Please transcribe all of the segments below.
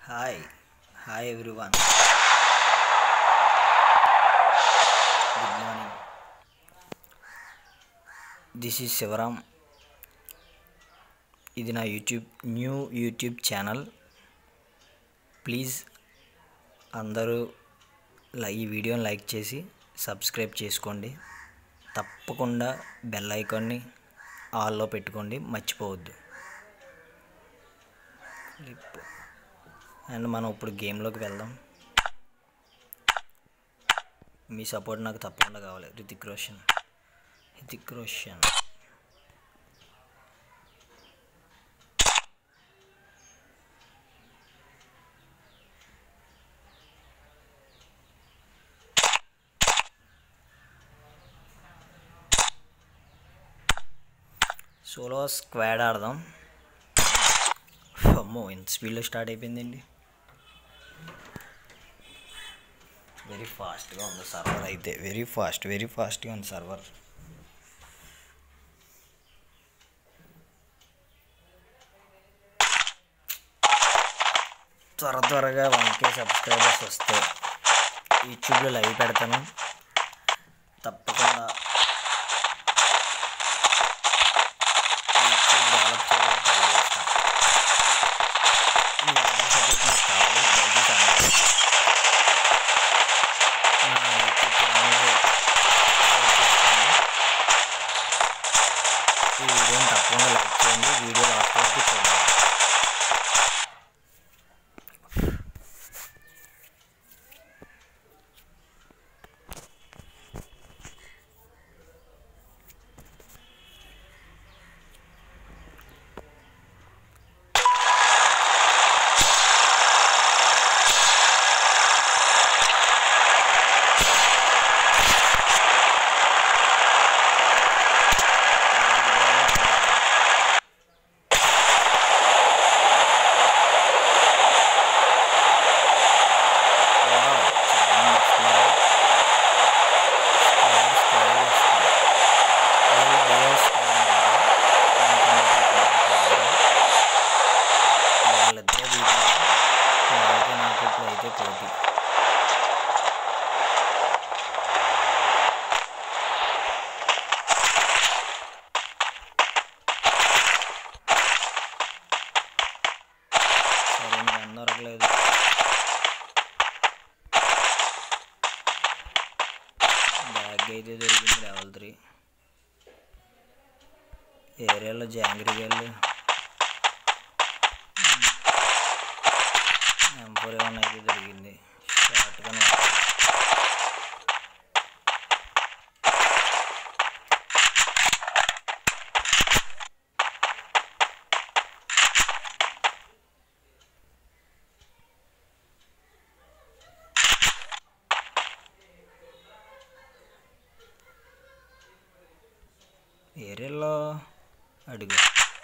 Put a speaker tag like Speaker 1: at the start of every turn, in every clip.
Speaker 1: Hi hi everyone good morning this is Shivaram ఇది నా YouTube new YouTube channel please అందరూ లై- ఈ వీడియోని లైక్ చేసి సబ్స్క్రైబ్ చేసుకోండి తప్పకుండా బెల్ ఐకాన్ని ఆల్లో పెట్టుకోండి మర్చిపోవద్దు లిప్ అండ్ మనం ఇప్పుడు గేమ్లోకి వెళ్దాం మీ సపోర్ట్ నాకు తప్పకుండా కావాలి రితిక్ రోషన్ రితిక్ రోషన్ సోలో స్క్వాడ్ ఆడదాం అమ్మో ఎంత స్పీడ్లో స్టార్ట్ అయిపోయిందండి వెరీ ఫాస్ట్గా ఉంది సర్వర్ అయితే వెరీ ఫాస్ట్ వెరీ ఫాస్ట్గా ఉంది సర్వర్ త్వర త్వరగా వన్ కే సబ్స్క్రైబర్స్ వస్తే యూట్యూబ్లో లైవ్ పెడతాను తప్పకుండా యూట్యూబ్ డెవలప్ చేయడానికి ట్రై చేస్తాను మీ అందరి సపోర్ట్ నాకు కావాలి దయచేసి అందరూ నా యూట్యూబ్ ఛానల్ ఈ వీడియోని తప్పకుండా లైక్ చేయండి వీడియో లాస్ట్ వరకు చూడండి వావ్, చాలా మంది వస్తున్నారు. స్క్వేర్, స్క్వేర్ వస్తున్నారు. ఏది రియల్ స్క్వేర్ అంటారా? దానికన్నా ఇప్పుడు వాళ్ళిద్దరే దిగుతారు. వాళ్ళకి నాకు ఇప్పుడు అయితే పోటీ సరే నీకు అందరూ దొరకలేదు బ్యాగ్ అయితే దొరికింది లెవెల్ త్రీ ఏరియాలో జాంగ్రీ గల్లు ఎం ఫోర్ ఏమన్నా అయితే దొరికింది షార్ట్గానే ఏరియాలో అడుగు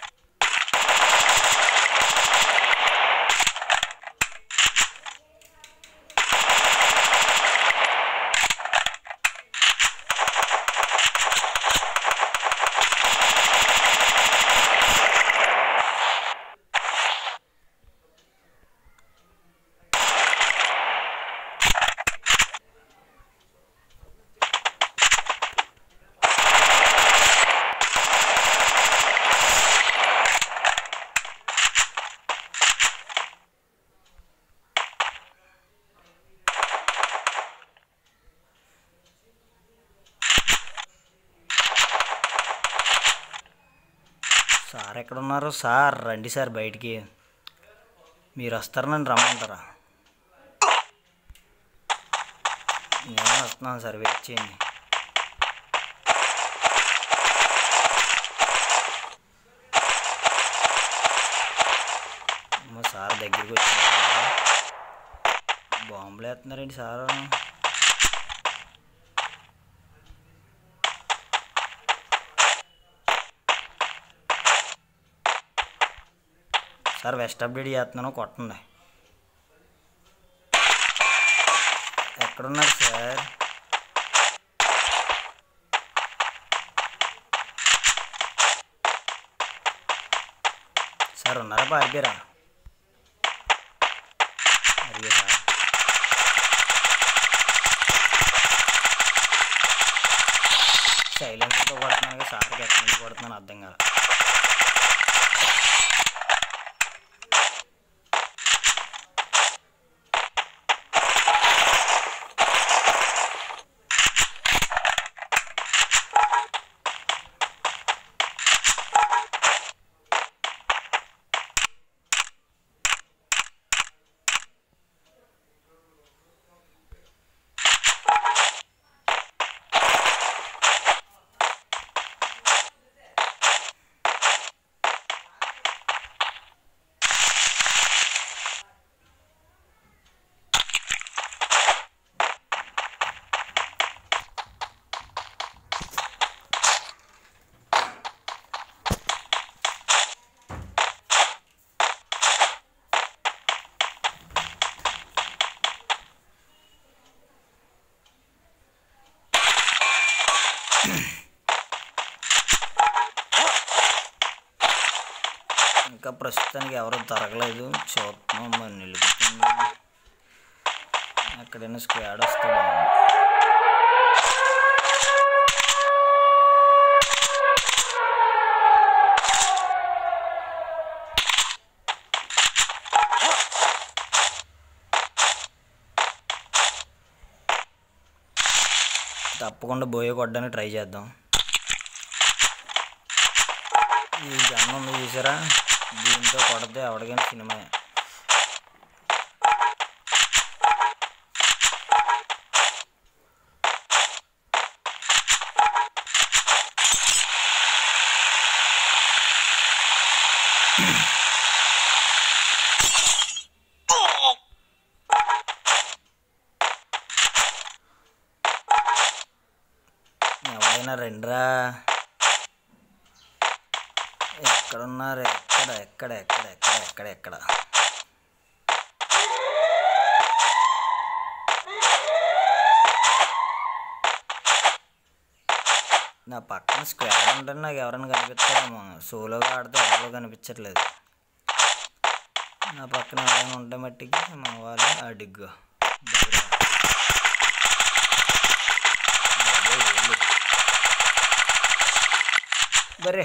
Speaker 1: సార్ ఎక్కడున్నారు సార్ రండి సార్ బయటికి మీరు వస్తారా నన్ను రమ్మంటారా నేను వస్తున్నాను సార్ వెయిట్ చేయండి మా సార్ దగ్గరికి వచ్చిన బాంబులు వేస్తున్నారండి సార్ సార్ వెస్ట్ అప్డేట్ చేస్తున్నాను కొట్టండి ఎక్కడున్నారు సార్ సార్ ఉన్నారా పారిపోయారా ఇంకా ప్రస్తుతానికి ఎవరు దొరకలేదు చూస్తున్నాం మరి నిలుపుతుంది ఎక్కడైనా స్క్వాడ్ వస్తే బాగుంది తప్పకుండా బోయ కొట్టడానికి ట్రై చేద్దాం ఈ గన్ ఉంది చూసారా దీంతో కొడితే ఎవరికైనా సినిమా ఎవరైనా రెండ్రా ఎక్కడున్నారు ఎక్కడ ఎక్కడ ఎక్కడ ఎక్కడ ఎక్కడ ఎక్కడ నా పక్కన స్క్వాడ్ ఉంటే నాకు ఎవరైనా కనిపిస్తారేమో సోలోగా ఆడితే ఎవరో కనిపించట్లేదు నా పక్కన ఎవరైనా ఉంటే మట్టికి మా వాళ్ళు అడిగ్గు బరే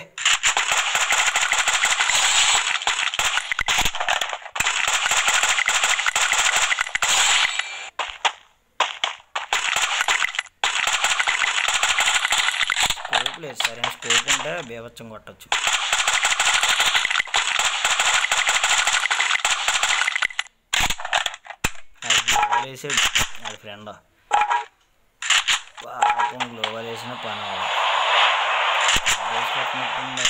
Speaker 1: స్కోప్ లేదు సరైన స్కోప్ ఉంటే బీభత్సం కొట్టచ్చు అది గ్లోవల్ వేసాడు అది ఫ్రెండ్ పాపం గ్లోవల్ వేసిన పని అవ్వదు. రోజు కొట్టినట్టుంది.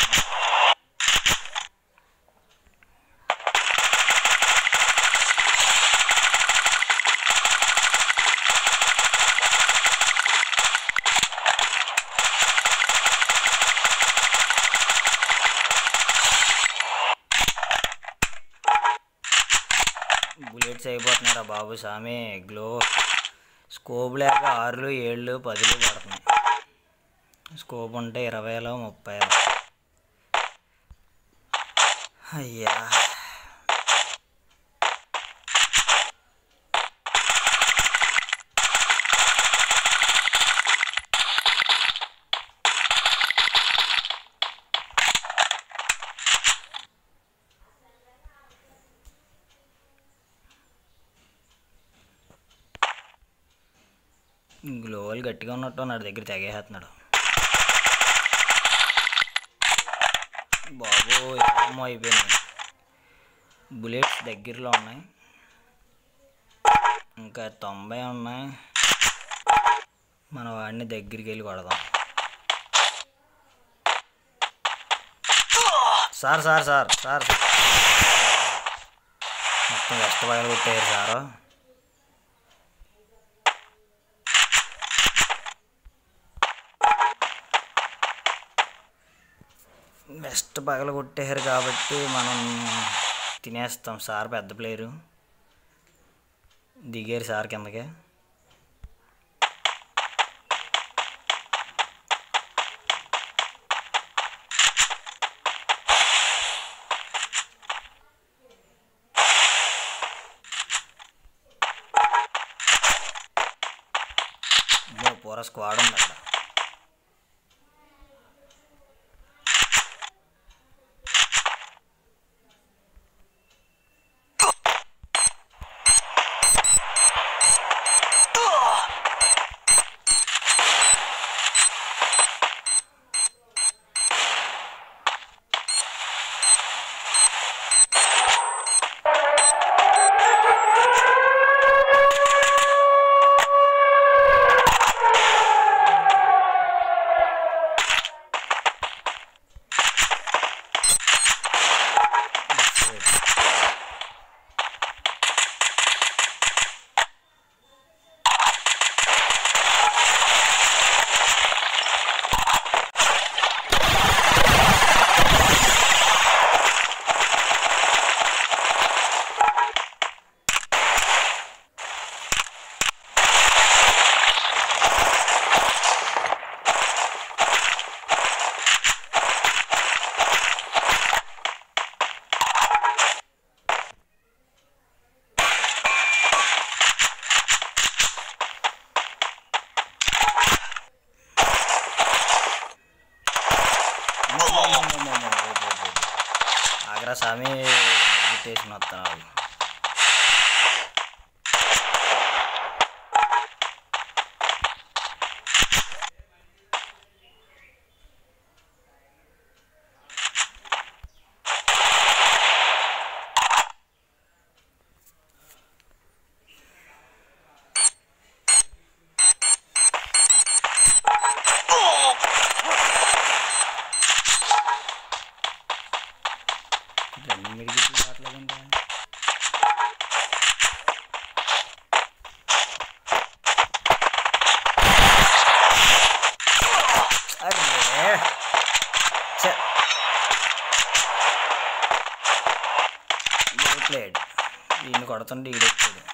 Speaker 1: బుల్లెట్స్ అయిపోతున్నారా బాబు సామి గ్లో స్కోప్ లేక ఆరులు ఏళ్ళు పదులు పడుతున్నాయి స్కోప్ ఉంటే ఇరవైలో ముప్పై అయ్యా గ్లోవల్ గట్టిగా ఉన్నట్టు నాడు దగ్గర తెగేస్తున్నాడు బాబు ఏమో అయిపోయింది బుల్లెట్స్ దగ్గరలో ఉన్నాయి ఇంకా తొంభై ఉన్నాయి మన వాడిని దగ్గరికి వెళ్ళి కొడదాం సార్ సార్ సార్ సార్ మొత్తం వెస్ట్ పగలు కొట్టారు సారు బెస్ట్ పగల కొట్టేశారు కాబట్టి మనం తినేస్తాం సార్ పెద్ద ప్లేయరు దిగారు సార్ కిందకి ఇదిగో పూర స్క్వాడ్ ఉంది అక్కడ స్వామి ఇన్విటేషన్ వస్తున్నాడు రన్నింగ్ అడిగి రావట్లేదంటే అరే ఛ. Well played. వీడిని కొడుతుంటే ఈడెక్కాడు